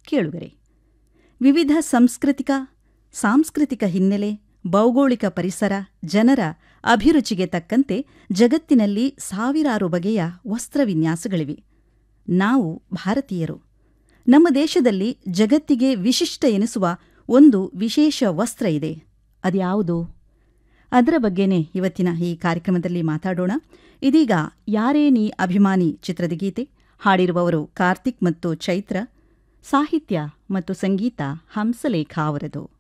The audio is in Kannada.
ಕೇಳುಗರೆ ವಿವಿಧ ಸಂಸ್ಕೃತಿಕ ಸಾಂಸ್ಕೃತಿಕ ಹಿನ್ನೆಲೆ ಭೌಗೋಳಿಕ ಪರಿಸರ ಜನರ ಅಭಿರುಚಿಗೆ ತಕ್ಕಂತೆ ಜಗತ್ತಿನಲ್ಲಿ ಸಾವಿರಾರು ಬಗೆಯ ವಸ್ತ್ರವಿನ್ಯಾಸಗಳಿವೆ ನಾವು ಭಾರತೀಯರು ನಮ್ಮ ದೇಶದಲ್ಲಿ ಜಗತ್ತಿಗೆ ವಿಶಿಷ್ಟ ಎನಿಸುವ ಒಂದು ವಿಶೇಷ ವಸ್ತ್ರ ಇದೆ ಅದ್ಯಾವುದು ಅದರ ಬಗ್ಗೆನೇ ಇವತ್ತಿನ ಈ ಕಾರ್ಯಕ್ರಮದಲ್ಲಿ ಮಾತಾಡೋಣ ಇದೀಗ ಯಾರೇ ನೀ ಅಭಿಮಾನಿ ಚಿತ್ರದ ಗೀತೆ ಹಾಡಿರುವವರು ಕಾರ್ತಿಕ್ ಮತ್ತು ಚೈತ್ರ ಸಾಹಿತ್ಯ ಮತ್ತು ಸಂಗೀತ ಹಂಸಲೇಖ ಅವರದು